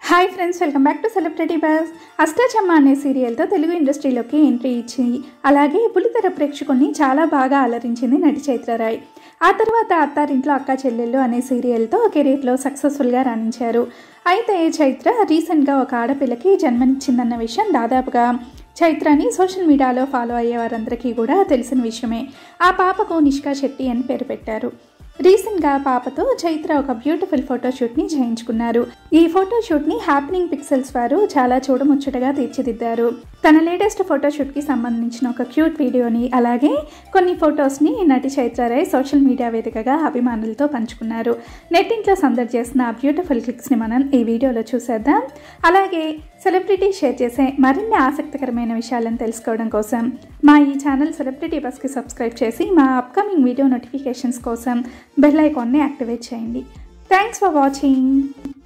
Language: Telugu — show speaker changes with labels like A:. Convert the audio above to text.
A: hi friends welcome back to celebrity buzz Ashtachamma అనే సీరియల్తో తెలుగు ఇండస్ట్రీలోకి ఎంట్రీ ఇచ్చి అలాగే బుల్లితెర ప్రేక్షకుల్ని చాలా బాగా అలరించింది నటి చైత్రరాయ్ ఆ తర్వాత అత్తారింట్లో అక్క చెల్లెళ్ళు అనే సీరియల్తో కెరీర్లో సక్సెస్ఫుల్గా రాణించారు అయితే చైత్ర రీసెంట్గా ఒక ఆడపిల్లకి జన్మనిచ్చిందన్న విషయం దాదాపుగా చైత్రాని సోషల్ మీడియాలో ఫాలో అయ్యే వారందరికీ కూడా తెలిసిన విషయమే ఆ పాపకు నిష్కా శెట్టి అని పేరు పెట్టారు రీసెంట్గా పాపతో చైత్ర ఒక బ్యూటిఫుల్ ఫోటోషూట్ని చేయించుకున్నారు ఈ ఫోటోషూట్ని హ్యాపెనింగ్ పిక్సెల్స్ వారు చాలా చూడముచ్చటగా తీర్చిదిద్దారు తన లేటెస్ట్ ఫోటోషూట్కి సంబంధించిన ఒక క్యూట్ వీడియోని అలాగే కొన్ని ఫొటోస్ని నటి చైత్రరాయ్ సోషల్ మీడియా వేదికగా అభిమానులతో పంచుకున్నారు నెట్టింట్లో సందడి చేసిన ఆ బ్యూటిఫుల్ క్లిక్స్ని మనం ఈ వీడియోలో చూసేద్దాం అలాగే సెలబ్రిటీ షేర్ చేసే మరిన్ని ఆసక్తికరమైన విషయాలను తెలుసుకోవడం కోసం మా ఈ ఛానల్ సెలబ్రిటీ బస్కి సబ్స్క్రైబ్ చేసి మా అప్కమింగ్ వీడియో నోటిఫికేషన్స్ కోసం బెల్ ఐకాన్ని యాక్టివేట్ చేయండి థ్యాంక్స్ ఫర్ వాచింగ్